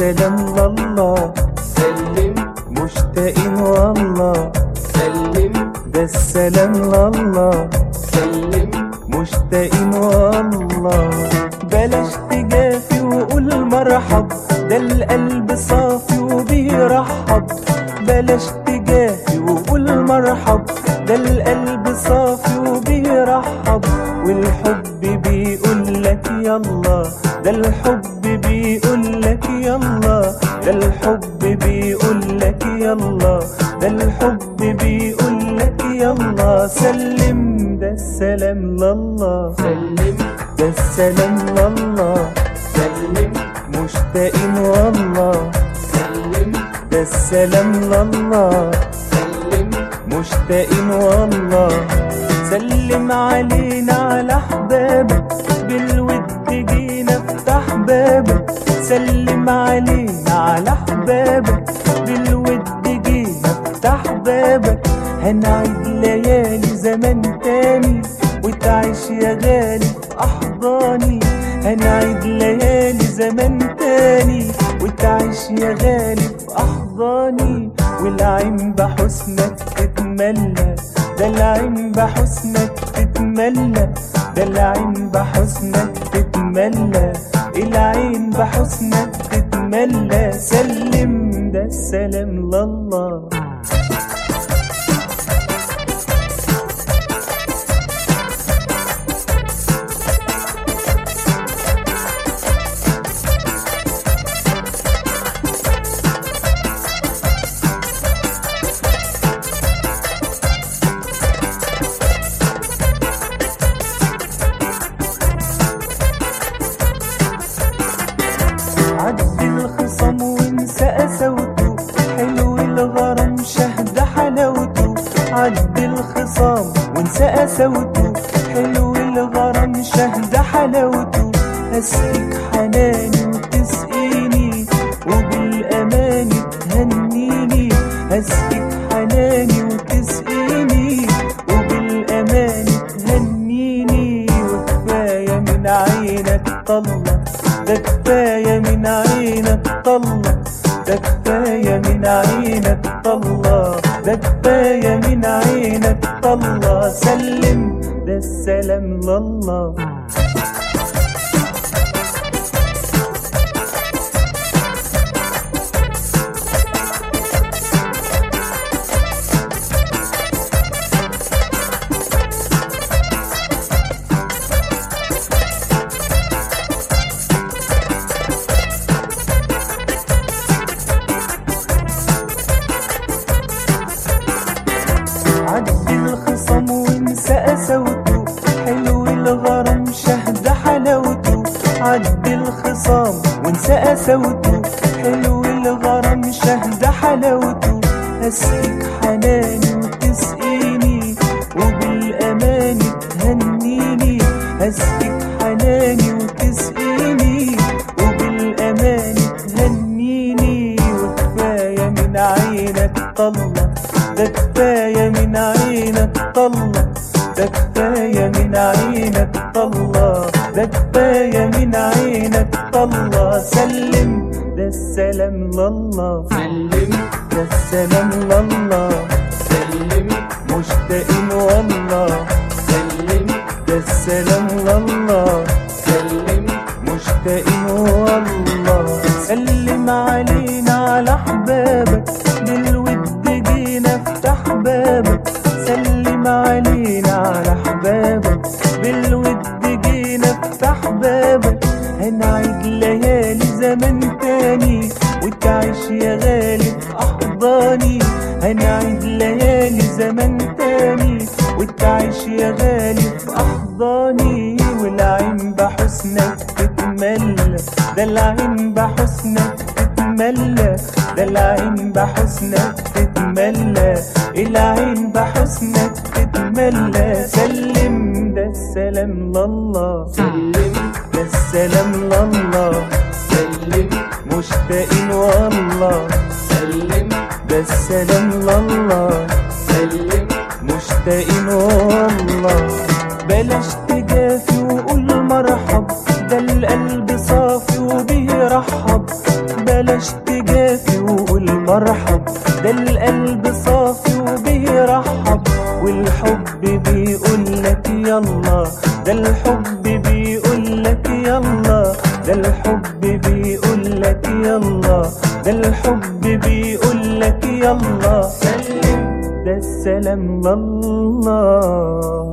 السلام لله سلم مشتاقين والله سلم ده السلام لله سلم مشتاقين والله بلاش تجافي وقول مرحب ده القلب صافي وبيرحب بلاش تجافي وقول مرحب ده القلب صافي وبيرحب والحب بيقول لك يلا ده الحب بيقول لك يلا ده الحب بيقول لك يلا ده الحب بيقول لك يلا سلم ده السلام لله سلم ده السلام لله سلم مشتاقين والله سلم ده السلام لله سلم مشتاقين والله سلم علينا على احبابك بالود جينا افتح بابك سلم علينا على احبابك بالود جينا افتح بابك هنعيد ليالي زمان تاني وتعيش يا غالي في احضاني هنعيد ليالي زمان تاني وتعيش يا غالي في احضاني والعين بحسنك تتملى ده العين بحسنك تتملى ده العين بحسنك تتملى العين بحسنك تتملى سلم ده السلام لله عدي الخصم وانسى قسوته حلو الغرام شهد حلاوته عدي الخصام وانسى قسوته حلو الغرام شهد حلاوته اسقيك حناني وتسقيني وبالاماني تهنيني اسقيك حناني وتسقيني وبالاماني تهنيني وكفايه من عينك طلع ده كفاية من عينك طلع ده كفاية من عينك طلع ده كفاية من عينك طلع سلم ده السلام لله عدي الخصم وانسى قسوته حلو الغرام شهد حلاوته عدي الخصام وانسى قسوته حلو الغرام شهد حلاوته اسقيك حناني وتسقيني وبالاماني تهنيني اسقيك حناني وتسقيني وبالاماني تهنيني وكفايه من عينك طلع ده كفاية من عينك طلع ده كفاية من عينك طلع ده كفاية من عينك طلع سلم ده السلام لله سلم ده السلام لله سلم مشتاقين والله سلم ده السلام لله سلم مشتاقين والله سلم علينا على احبابك بالود جينا افتح بابك سلم علينا على احبابك بالود جينا افتح بابك هنعيد ليالي زمان تاني وتعيش يا غالي في احضاني هنعيد ليالي زمان تاني وتعيش يا غالي في احضاني والعين بحسنك تتملى ده العين بحسنك تتملى ده العين بحسنك تتملى العين بحسنك تتملى سلم ده السلام لله سلم ده السلام لله سلم مشتاقين والله سلم ده السلام لله سلم مشتاقين والله بلاش تجافي وقول مرحب ده القلب صافي وبيرحب بلاش مرحب ده القلب صافي وبيرحب والحب بيقول لك يلا ده الحب بيقول لك يلا ده الحب بيقول لك يلا ده الحب بيقول لك يلا سلم ده السلام لله